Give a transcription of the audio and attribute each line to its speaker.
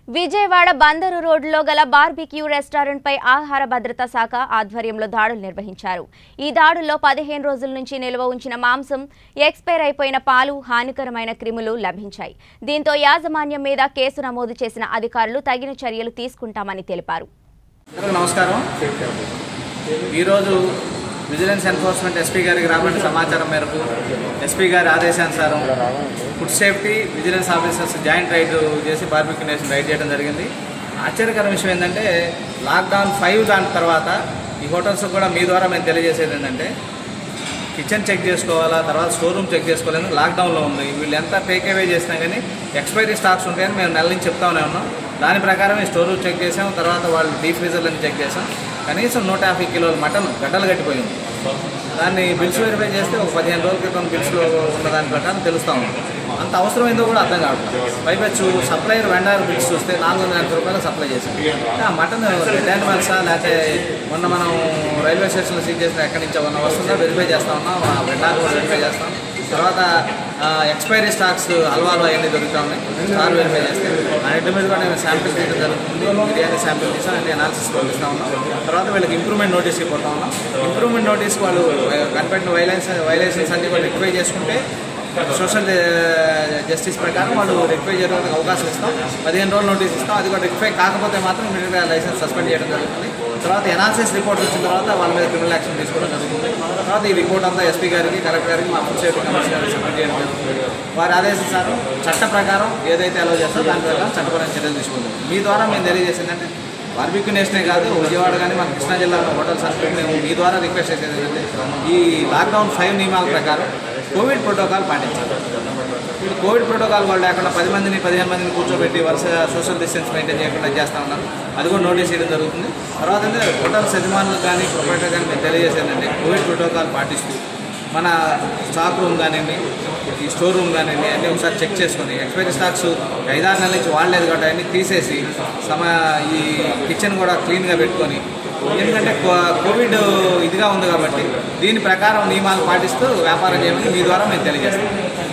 Speaker 1: విజయవాడ బందరు రోడ్డులో గల barbecue restaurant పై ఆహార భద్రతా శాఖ ఆధ్వర్యంలో దాడులు నిర్వహించారు ఈ దాడుల్లో పదిహేను రోజుల నుంచి నిల్వ ఉంచిన మాంసం ఎక్స్పైర్ అయిపోయిన పాలు హానికరమైన క్రిములు లభించాయి దీంతో యాజమాన్యం మీద కేసు నమోదు చేసిన అధికారులు తగిన చర్యలు తీసుకుంటామని తెలిపారు
Speaker 2: అందరికీ నమస్కారం ఈరోజు విజిలెన్స్ ఎన్ఫోర్స్మెంట్ ఎస్పీ గారికి రాబడిన సమాచారం మేరకు ఎస్పీ గారి ఆదేశానుసారం food safety vigilance officers joint raid చేసి బార్బిక్యూ నేషన్ రైడ్ చేయడం జరిగింది ఆశ్చర్యకర విషయం ఏంటంటే లాక్డౌన్ ఫైవ్ దాని తర్వాత ఈ హోటల్స్ కూడా మీ ద్వారా మేము తెలియజేసేది ఏంటంటే కిచెన్ చెక్ చేసుకోవాలా తర్వాత స్టోర్ రూమ్ చెక్ చేసుకోవాలని లాక్డౌన్లో ఉంది వీళ్ళు ఎంత టేక్ అవే చేసినా కానీ ఎక్స్పైరీ స్టాక్స్ ఉంటాయని మేము నెల నుంచి చెప్తానే ఉన్నాం దాని ప్రకారం ఈ స్టోర్ రూమ్ చెక్ చేసాం తర్వాత వాళ్ళు డీప్ ఫ్రీజర్లను చెక్ చేసాం కనీసం నూట యాభై కిలోల మటన్ గడ్డలు కట్టిపోయింది దాన్ని బిల్స్ వెరిఫై చేస్తే ఒక పదిహేను రోజుల క్రితం బిల్స్లో ఉన్న దాని ప్రకారం తెలుస్తూ ఉంది అంత అవసరం ఏందో కూడా అర్థం కావట్లేదు పైపెచ్చు సప్లైర్ వెండర్ బిల్స్ చూస్తే నాలుగు వందల ఎనభై రూపాయలు సప్లై చేశాం ఆ మటన్ రెడ్ యానిమల్సా లేకపోతే మొన్న మనం రైల్వే స్టేషన్లో సీజ్ చేసిన ఎక్కడి నుంచి ఏమన్నా వస్తుందో వెరిఫై చేస్తా ఉన్నాం ఆ వెండర్ కూడా వెరిఫై చేస్తాం తర్వాత ఎక్స్పైరీ స్టాక్స్ హల్వాలు అవన్నీ దొరుకుతా ఉన్నాయి స్టార్ వెరిఫై చేస్తే అన్నిటి మీద కూడా మేము శాంపిల్ తీయడం జరుగుతుంది బిర్యానీ శాంపిల్ తీసాం అన్ని అనాలిసిస్ పంపిస్తా ఉన్నాం తర్వాత వీళ్ళకి ఇంప్రూవ్మెంట్ నోటీస్ ఇవ్వతా ఉన్నాం ఇంప్రూవ్మెంట్ నోటీస్ వాళ్ళు కనిపెట్టిన వైలెన్స్ వైలేషన్స్ అన్ని కూడా రిక్వై చేసుకుంటే సోషల్ జస్టిస్ ప్రకారం వాళ్ళు రెక్టిఫై చేయడానికి అవకాశం ఇస్తాం పదిహేను రోజులు నోటీస్ ఇస్తాం అది కూడా రెక్టిఫై కాకపోతే మాత్రం ఇమీడియట్గా లైసెన్స్ సస్పెండ్ చేయడం జరుగుతుంది తర్వాత ఎనాలిసిస్ రిపోర్ట్ వచ్చిన తర్వాత వాళ్ళ మీద క్రిమినల్ యాక్షన్ తీసుకోవడం జరుగుతుంది తర్వాత ఈ రిపోర్ట్ అంతా ఎస్పీ గారికి కలెక్టర్ గారికి మా ఫుడ్ సేఫ్టీ కమిషనర్ గారికి సబ్మిట్ చేయడం జరుగుతుంది వారి ఆదేశిస్తారు చట్ట ప్రకారం ఏదైతే అలో చేస్తారో దాని ప్రకారం చట్టపరమైన చర్యలు తీసుకుంటాం మీ ద్వారా మేము తెలియజేసిందంటే బార్బిక్యూ నేషనే కాదు విజయవాడ కానీ మన కృష్ణా జిల్లాలో హోటల్స్ అంటే మేము మీ ద్వారా రిక్వెస్ట్ చేసేది ఏంటంటే ఈ లాక్డౌన్ ఫైవ్ నియమాల ప్రకారం కోవిడ్ ప్రోటోకాల్ పాటించాలి ఇప్పుడు కోవిడ్ ప్రోటోకాల్ వాళ్ళు లేకుండా పది మందిని పదిహేను మందిని కూర్చోబెట్టి వరుస సోషల్ డిస్టెన్స్ మెయింటైన్ చేయకుండా చేస్తూ ఉన్నారు అది కూడా నోటీస్ చేయడం జరుగుతుంది తర్వాత ఏంటంటే హోటల్స్ యజమానులకు కానీ ప్రొపరేటర్ కానీ మేము తెలియజేసేదంటే కోవిడ్ ప్రోటోకాల్ పాటిస్తూ మన స్టాక్ రూమ్ కానివ్వండి ఈ స్టోర్ రూమ్ కానివ్వండి అన్నీ ఒకసారి చెక్ చేసుకొని ఎక్స్పైరీ స్టాక్స్ ఐదారు నెలల నుంచి వాడలేదు కాబట్టి అన్నీ తీసేసి సమ ఈ కిచెన్ కూడా క్లీన్గా పెట్టుకొని ఎందుకంటే కో- కోవిడ్ ఇదిగా ఉంది కాబట్టి దీని ప్రకారం నియమాలు పాటిస్తూ వ్యాపారం చేయమని మీ ద్వారా మేము తెలియజేస్తాం